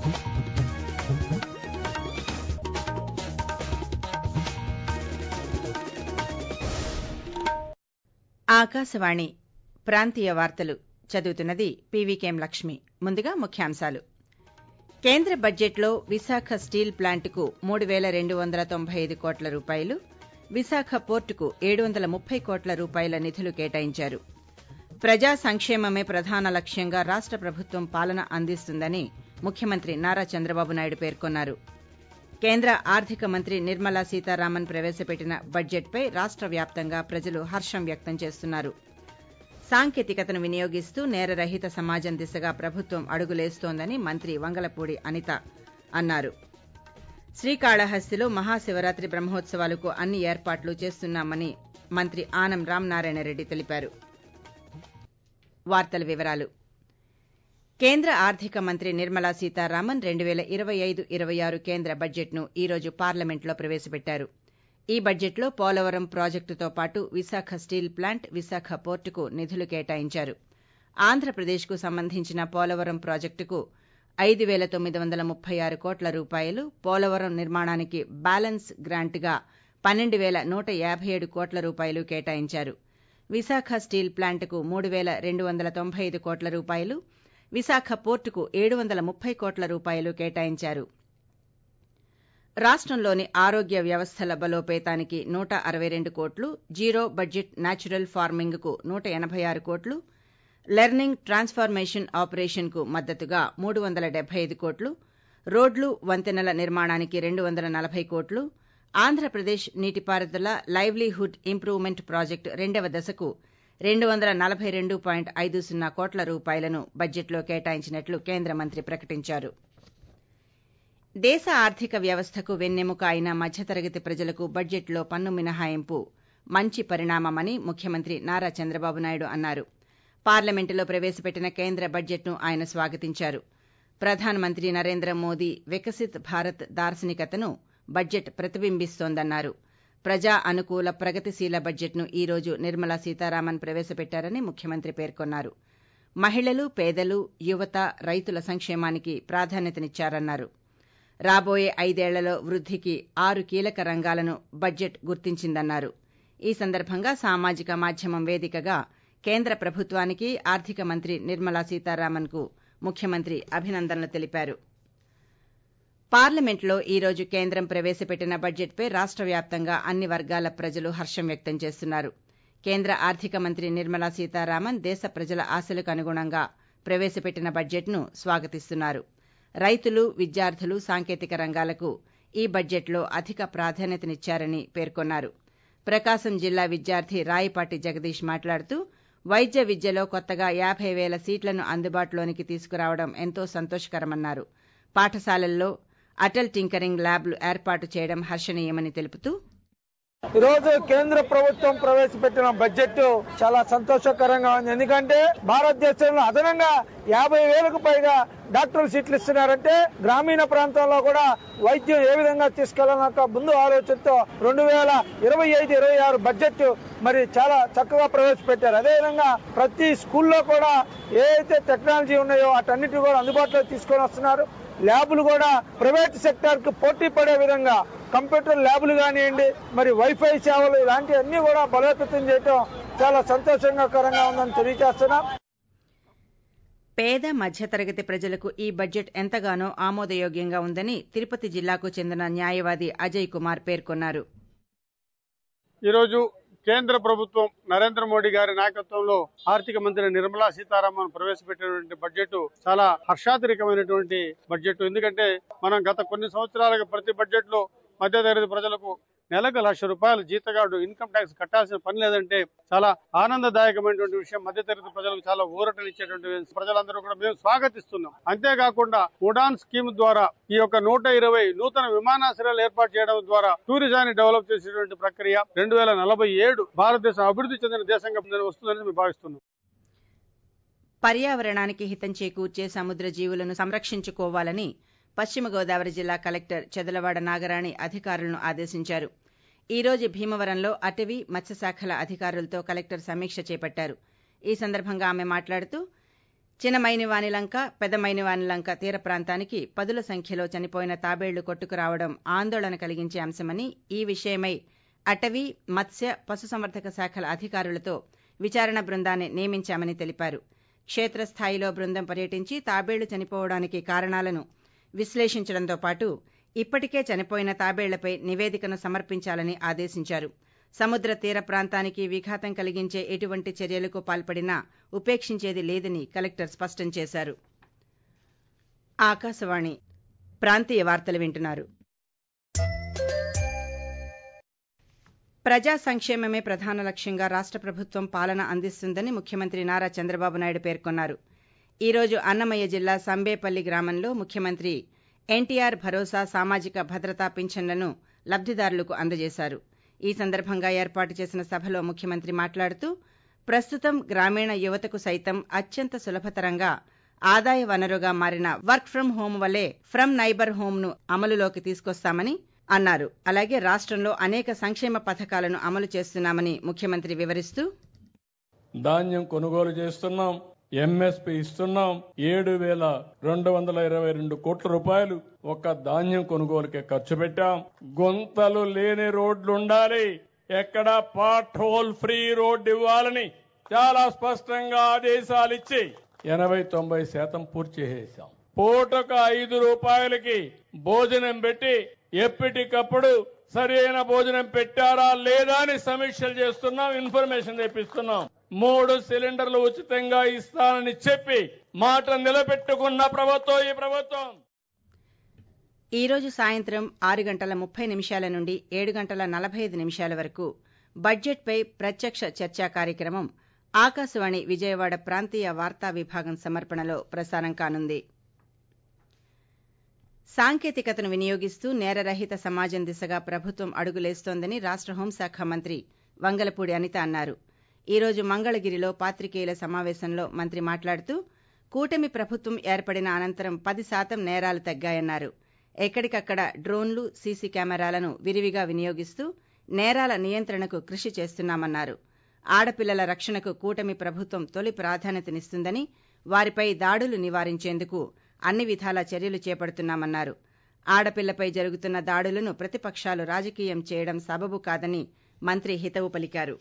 ఆకాశవాణి ప్రాంతీయ వార్తలు చదువుతున్నది పీవీకేం లక్ష్మి ముందుగా ముఖ్యాంశాలు కేంద్ర బడ్జెట్లో విశాఖ స్టీల్ ప్లాంటుకు మూడు పేల రెండు వందల తొంభై ఐదు కోట్ల రూపాయలు విశాఖ పోర్టుకు ఏడు వందల ముప్పై కోట్ల రూపాయల నిధులు కేటాయించారు ప్రజా సంక్షేమమే ప్రధాన లక్ష్యంగా రాష్ట ప్రభుత్వం పాలన అందిస్తుందని ముఖ్యమంత్రి నారా చంద్రబాబు నాయుడు పేర్కొన్నారు కేంద్ర ఆర్థిక మంత్రి నిర్మలా సీతారామన్ ప్రవేశపెట్టిన బడ్జెట్పై రాష్ట వ్యాప్తంగా ప్రజలు హర్షం వ్యక్తం చేస్తున్నారు సాంకేతికతను వినియోగిస్తూ నేరరహిత సమాజం దిశగా ప్రభుత్వం అడుగులేస్తోందని మంత్రి వంగలపూడి అనిత అన్నారు శ్రీకాళహస్తిలో మహాశివరాత్రి బ్రహ్మోత్సవాలకు అన్ని ఏర్పాట్లు చేస్తున్నామని మంత్రి ఆనం రామనారాయణరెడ్డి తెలిపారు వార్తల వివరాలు కేంద్ర ఆర్థిక మంత్రి నిర్మలా సీతారామన్ రెండు పేల ఇరవై ఐదు ఇరవై ఆరు కేంద్ర బడ్జెట్ను ఈ రోజు పార్లమెంట్లో ప్రవేశపెట్టారు ఈ బడ్జెట్లో పోలవరం ప్రాజెక్టుతో పాటు విశాఖ స్టీల్ ప్లాంట్ విశాఖ పోర్టుకు నిధులు కేటాయించారు ఆంధ్రప్రదేశ్కు సంబంధించిన పోలవరం ప్రాజెక్టుకు ఐదు పేల తొమ్మిది వందల ముప్పై ఆరు కోట్ల రూపాయలు పోలవరం నిర్మాణానికి బ్యాలెన్స్ గ్రాంట్గా పన్నెండు పేల నూట యాభై ఏడు కోట్ల రూపాయలు కేటాయించారు విశాఖ స్టీల్ ప్లాంట్కు మూడు పేల రెండు వందల తొంభై ఐదు కోట్ల రూపాయలు విశాఖ పోర్టుకు ఏడు వందల ముప్పై కోట్ల రూపాయలు కేటాయించారు రాష్టంలోని ఆరోగ్య వ్యవస్థల బలోపేతానికి నూట అరవై రెండు కోట్లు జీరో బడ్జెట్ న్యాచురల్ ఫార్మింగ్కు నూట ఎనభై ఆరు కోట్లు లెర్నింగ్ ట్రాన్స్ఫార్మేషన్ ఆపరేషన్కు మద్దతుగా మూడు వందల డెబ్బై ఐదు కోట్లు రోడ్లు వంతెనల నిర్మాణానికి రెండు వందల నలభై కోట్లు ఆంధ్రప్రదేశ్ నీటిపారుదల లైవ్లీహుడ్ ఇంప్రూవ్మెంట్ ప్రాజెక్టు రెండవ దశకు రెండు వందల నలభై రెండు పాయింట్ ఐదు సున్నా కోట్ల రూపాయలను బడ్జెట్లో కేటాయించినట్లు కేంద్ర మంత్రి ప్రకటించారు దేశ ఆర్థిక వ్యవస్థకు వెన్నెముక అయిన మధ్యతరగతి ప్రజలకు బడ్జెట్లో పన్ను మినహాయింపు మంచి పరిణామమని ముఖ్యమంత్రి నారా చంద్రబాబు నాయుడు అన్నారు పార్లమెంటులో ప్రవేశపెట్టిన కేంద్ర బడ్జెట్ను ఆయన స్వాగతించారు ప్రధానమంత్రి నరేంద్ర మోదీ వికసిత్ భారత్ దార్శనికతను బడ్జెట్ ప్రతిబింబిస్తోందన్నారు ప్రజా అనుకూల ప్రగతిశీల బడ్జెట్ను ఈ రోజు నిర్మలా సీతారామన్ ప్రవేశపెట్టారని ముఖ్యమంత్రి పేర్కొన్నారు మహిళలు పేదలు యువత రైతుల సంక్షేమానికి ప్రాధాన్యతనిచ్చారన్నారు రాబోయే ఐదేళ్లలో వృద్దికి ఆరు కీలక రంగాలను బడ్జెట్ గుర్తించిందన్నారు ఈ సందర్భంగా సామాజిక మాధ్యమం వేదికగా కేంద్ర ప్రభుత్వానికి ఆర్థిక మంత్రి నిర్మలా సీతారామన్కు ముఖ్యమంత్రి అభినందనలు తెలిపారు పార్లమెంట్లో ఈ రోజు కేంద్రం ప్రవేశపెట్టిన బడ్జెట్పై రాష్ట వ్యాప్తంగా అన్ని వర్గాల ప్రజలు హర్షం వ్యక్తం చేస్తున్నారు కేంద్ర ఆర్థిక మంత్రి నిర్మలా సీతారామన్ దేశ ప్రజల ఆశలకు అనుగుణంగా ప్రవేశపెట్టిన బడ్జెట్ను స్వాగతిస్తున్నారు రైతులు విద్యార్థులు సాంకేతిక రంగాలకు ఈ బడ్జెట్లో అధిక ప్రాధాన్యతనిచ్చారని పేర్కొన్నారు ప్రకాశం జిల్లా విద్యార్థి రాయపాటి జగదీష్ మాట్లాడుతూ వైద్య విద్యలో కొత్తగా యాభై పేల సీట్లను అందుబాటులోనికి తీసుకురావడం ఎంతో సంతోషకరమన్నారు పాఠశాలల్లో అటల్ టింకరింగ్ ల్యాబ్లు ఏర్పాటు చేయడం హర్షణీయమని తెలుపుతూ ఈ రోజు కేంద్ర ప్రభుత్వం ప్రవేశపెట్టిన బడ్జెట్ చాలా సంతోషకరంగా ఉంది ఎందుకంటే భారతదేశంలో అదనంగా యాభై వేలకు పైగా డాక్టర్ సీట్లు ఇస్తున్నారంటే గ్రామీణ ప్రాంతాల్లో కూడా వైద్యం ఏ విధంగా తీసుకెళ్లాలన్న ముందు ఆలోచనతో రెండు వేల ఇరవై ఐదు ఇరవై ఆరు బడ్జెట్ మరి చాలా చక్కగా ప్రవేశపెట్టారు అదేవిధంగా ప్రతి స్కూల్లో కూడా ఏ అయితే టెక్నాలజీ ఉన్నాయో వాటన్నిటి కూడా అందుబాటులో తీసుకొని వస్తున్నారు ల్యాబులు కూడా ప్రైవేట్ సెక్టర్ కు పోటీ పడే విధంగా కంప్యూటర్ ల్యాబులు కానివ్వండి మరి వైఫై సేవలు ఇలాంటివన్నీ కూడా బలోపేతం చేయడం చాలా సంతోషంగా ఉందని తెలియజేస్తున్నాం పేద మధ్యతరగతి ప్రజలకు ఈ బడ్జెట్ ఎంతగానో ఆమోదయోగ్యంగా ఉందని తిరుపతి జిల్లాకు చెందిన న్యాయవాది అజయ్ కుమార్ పేర్కొన్నారు ఈరోజు కేంద్ర ప్రభుత్వం నరేంద్ర మోడీ గారి నాయకత్వంలో ఆర్థిక మంత్రి నిర్మలా సీతారామన్ ప్రవేశపెట్టినటువంటి బడ్జెట్ చాలా హర్షాతిరికమైనటువంటి బడ్జెట్ ఎందుకంటే మనం గత కొన్ని సంవత్సరాలుగా ప్రతి బడ్జెట్ లో మధ్యతరగతి ప్రజలకు నెలకు లక్ష రూపాయలు జీతగాడు ఇన్కమ్ ట్యాక్స్ కట్టాల్సిన పని లేదంటే చాలా ఆనందదాయకమైనటువంటి విషయం మధ్యతరగతి ప్రజలకు చాలా ఊరటనిచ్చేటువంటి ప్రజలందరూ కూడా మేము స్వాగతిస్తున్నాం అంతేకాకుండా ఉడాన్ స్కీమ్ ద్వారా ఈ యొక్క నూట ఇరవై నూతన విమానాశ్రయాలు ఏర్పాటు చేయడం ద్వారా టూరిజాన్ని డెవలప్ చేసేటువంటి ప్రక్రియ రెండు వేల నలభై ఏడు భారతదేశం అభివృద్ధి చెందిన దేశంగా వస్తుందని మేము భావిస్తున్నాం పర్యావరణానికి హితం చేకూర్చే సముద్ర జీవులను సంరక్షించుకోవాలని పశ్చిమ గోదావరి జిల్లా కలెక్టర్ చెదలవాడ నాగరాణి అధికారులను ఆదేశించారు ఈ రోజు భీమవరంలో అటవీ మత్స్యశాఖల అధికారులతో కలెక్టర్ సమీక్ష చేపట్టారు ఈ సందర్భంగా ఆమె మాట్లాడుతూ చిన్నమైనివానిలంక పెద్దమైనివానిలంక తీర ప్రాంతానికి పదుల సంఖ్యలో చనిపోయిన తాబేళ్లు కొట్టుకురావడం ఆందోళన కలిగించే అంశమని ఈ విషయమై అటవీ మత్స్య పశుసంవర్ధక శాఖల అధికారులతో విచారణ బృందాన్ని నియమించామని తెలిపారు క్షేత్రస్థాయిలో బృందం పర్యటించి తాబేళ్లు చనిపోవడానికి కారణాలను విశ్లేషించడంతో పాటు ఇప్పటికే చనిపోయిన తాబేళ్లపై నివేదికను సమర్పించాలని ఆదేశించారు సముద్ర తీర ప్రాంతానికి విఘాతం కలిగించే ఎటువంటి చర్యలకు పాల్పడినా ఉపేక్షించేది లేదని కలెక్టర్ స్పష్టం చేశారు ఆకాశవాణి ప్రాంతీయ వార్తలు వింటున్నారు ప్రజా సంక్షేమమే ప్రధాన లక్ష్యంగా రాష్ట ప్రభుత్వం పాలన అందిస్తుందని ముఖ్యమంత్రి నారా చంద్రబాబు నాయుడు పేర్కొన్నారు ఈ రోజు అన్నమయ్య జిల్లా సంబేపల్లి గ్రామంలో ముఖ్యమంత్రి ఎన్టీఆర్ భరోసా సామాజిక భద్రతా పింఛన్లను లబ్దిదారులకు అందజేశారు ఈ సందర్భంగా ఏర్పాటు చేసిన సభలో ముఖ్యమంత్రి మాట్లాడుతూ ప్రస్తుతం గ్రామీణ యువతకు సైతం అత్యంత సులభతరంగా ఆదాయ వనరుగా మారిన వర్క్ ఫ్రం హోం వలే ఫ్రం నైబర్ హోంను అమలులోకి తీసుకొస్తామని అన్నారు అలాగే రాష్ట్రంలో అనేక సంక్షేమ పథకాలను అమలు చేస్తున్నామని ముఖ్యమంత్రి వివరిస్తూ ధాన్యం కొనుగోలు చేస్తున్నాం ఎంఎస్పి ఇస్తున్నాం ఏడు వేల రెండు వందల ఇరవై రెండు కోట్ల రూపాయలు ఒక ధాన్యం కొనుగోలుకే ఖర్చు పెట్టాం గుంతలు లేని రోడ్లు ఉండాలి ఎక్కడ పాట్ హోల్ ఫ్రీ రోడ్డు ఇవ్వాలని చాలా స్పష్టంగా ఆదేశాలు ఇచ్చి ఎనభై తొంభై శాతం పూర్తి చేసేసాం పూటకు ఐదు రూపాయలకి భోజనం పెట్టి ఎప్పటికప్పుడు సరైన భోజనం పెట్టారా లేదా అని సమీక్షలు చేస్తున్నాం ఇన్ఫర్మేషన్ తెప్పిస్తున్నాం మూడు సిలిండర్లు ఉచితంగా ఇస్తానని చెప్పి మాట నిలబెట్టుకున్న ప్రభుత్వం ఈ ప్రభుత్వం ఈ రోజు సాయంత్రం ఆరు గంటల ముప్పై నిమిషాల నుండి ఏడు గంటల నలభై ఐదు నిమిషాల వరకు బడ్జెట్పై ప్రత్యక్ష చర్చా కార్యక్రమం ఆకాశవాణి విజయవాడ ప్రాంతీయ వార్తా విభాగం సమర్పణలో ప్రసారం కానుంది సాంకేతికతను వినియోగిస్తూ నేరరహిత సమాజం దిశగా ప్రభుత్వం అడుగులేస్తోందని రాష్ట హోంశాఖ మంత్రి వంగలపూడి అనిత అన్నారు ఈ రోజు మంగళగిరిలో పాత్రికేయుల సమావేశంలో మంత్రి మాట్లాడుతూ కూటమి ప్రభుత్వం ఏర్పడిన అనంతరం పది శాతం నేరాలు తగ్గాయన్నారు ఎక్కడికక్కడ డ్రోన్లు సీసీ కెమెరాలను విరివిగా వినియోగిస్తూ నేరాల నియంత్రణకు కృషి చేస్తున్నామన్నారు ఆడపిల్లల రక్షణకు కూటమి ప్రభుత్వం తొలి ప్రాధాన్యతనిస్తుందని వారిపై దాడులు నివారించేందుకు అన్ని విధాల చర్యలు చేపడుతున్నామన్నారు ఆడపిల్లపై జరుగుతున్న దాడులను ప్రతిపక్షాలు రాజకీయం చేయడం సబబు కాదని మంత్రి హితవు పలికారు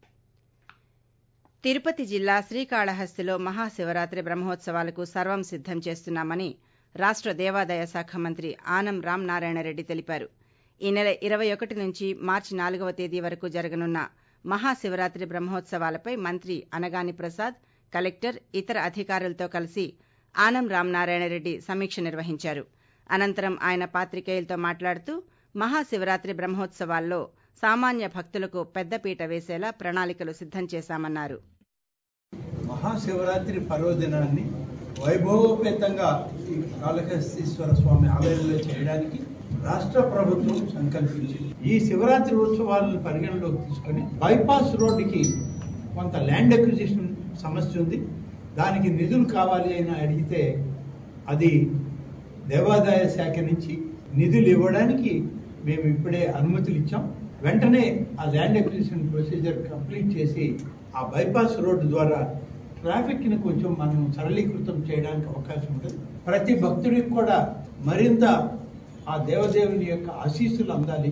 తిరుపతి జిల్లా శ్రీకాళహస్తిలో మహాశివరాత్రి బ్రహ్మోత్సవాలకు సర్వం సిద్దం చేస్తున్నామని రాష్ట దేవాదాయ శాఖ మంత్రి ఆనం రామనారాయణరెడ్డి తెలిపారు ఈ నెల ఇరవై ఒకటి నుంచి మార్చి నాలుగవ తేదీ వరకు జరగనున్న మహాశివరాత్రి బ్రహ్మోత్సవాలపై మంత్రి అనగాని ప్రసాద్ కలెక్టర్ ఇతర అధికారులతో కలిసి ఆనం రామనారాయణరెడ్డి సమీక్ష నిర్వహించారు అనంతరం ఆయన పాత్రికేయులతో మాట్లాడుతూ మహాశివరాత్రి బ్రహ్మోత్సవాల్లో సామాన్య భక్తులకు పెద్దపీట వేసేలా ప్రణాళికలు సిద్దం చేశామన్నారు మహాశివరాత్రి పర్వదినాన్ని వైభవోపేతంగా ఈ కాళహస్తీశ్వర స్వామి ఆలయంలో చేయడానికి రాష్ట్ర ప్రభుత్వం సంకల్పించింది ఈ శివరాత్రి ఉత్సవాలను పరిగణలోకి తీసుకొని బైపాస్ రోడ్డుకి కొంత ల్యాండ్ అక్విజిషన్ సమస్య ఉంది దానికి నిధులు కావాలి అని అడిగితే అది దేవాదాయ శాఖ నుంచి నిధులు ఇవ్వడానికి మేము ఇప్పుడే అనుమతులు ఇచ్చాం వెంటనే ఆ ల్యాండ్ అక్విజిషన్ ప్రొసీజర్ కంప్లీట్ చేసి ఆ బైపాస్ రోడ్డు ద్వారా ట్రాఫిక్ ని కొంచెం మనం సరళీకృతం చేయడానికి అవకాశం ఉంటుంది ప్రతి భక్తుడికి కూడా మరింత ఆ దేవదేవుని యొక్క ఆశీస్సులు అందాలి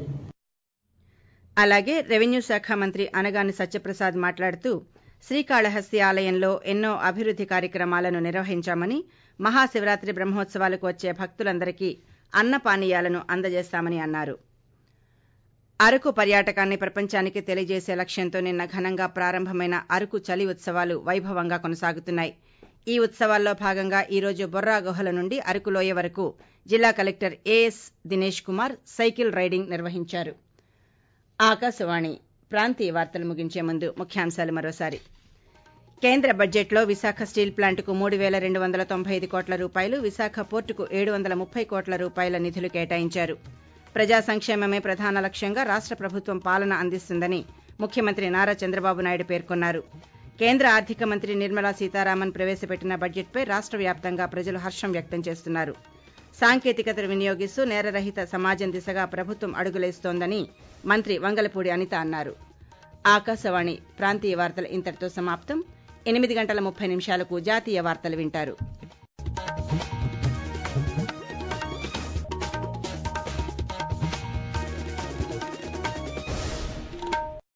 అలాగే రెవెన్యూ శాఖ మంత్రి అనగాని సత్యప్రసాద్ మాట్లాడుతూ శ్రీకాళహస్తి ఆలయంలో ఎన్నో అభివృద్ది కార్యక్రమాలను నిర్వహించామని మహాశివరాత్రి బ్రహ్మోత్సవాలకు వచ్చే భక్తులందరికీ అన్నపానీయాలను అందజేస్తామని అన్నారు అరకు పర్యాటకాన్ని ప్రపంచానికి తెలియజేసే లక్ష్యంతో నిన్న ఘనంగా ప్రారంభమైన అరకు చలి ఉత్సవాలు వైభవంగా కొనసాగుతున్నాయి ఈ ఉత్సవాల్లో భాగంగా ఈ రోజు బొర్రా గుహల నుండి అరకులోయ వరకు జిల్లా collector A S Dinesh Kumar cycle riding నిర్వహించారు ఆకాశవాణి ప్రాంతీయ వార్తలు ముగించే ముందు ముఖ్యాంశాలు మరోసారి కేంద్ర బడ్జెట్లో విశాఖ స్టీల్ ప్లాంట్కు మూడు వేల రెండు వందల తొంభై ఐదు కోట్ల రూపాయలు విశాఖ పోర్టుకు ఏడు వందల ముప్పై కోట్ల రూపాయల నిధులు కేటాయించారు ప్రజా సంక్షేమమే ప్రధాన లక్ష్యంగా రాష్ట ప్రభుత్వం పాలన అందిస్తుందని ముఖ్యమంత్రి నారా చంద్రబాబు నాయుడు పేర్కొన్నారు కేంద్ర ఆర్థిక మంత్రి నిర్మలా సీతారామన్ ప్రవేశపెట్టిన బడ్జెట్పై రాష్ట వ్యాప్తంగా ప్రజలు హర్షం వ్యక్తం చేస్తున్నారు సాంకేతికతను వినియోగిస్తూ నేరరహిత సమాజం దిశగా ప్రభుత్వం అడుగులేస్తోందని మంత్రి వంగలపూడి అనిత అన్నారు ఆకాశవాణి ప్రాంతీయ వార్తలు ఇంతటితో సమాప్తం ఎనిమిది గంటల ముప్పై నిమిషాలకు జాతీయ వార్తలు వింటారు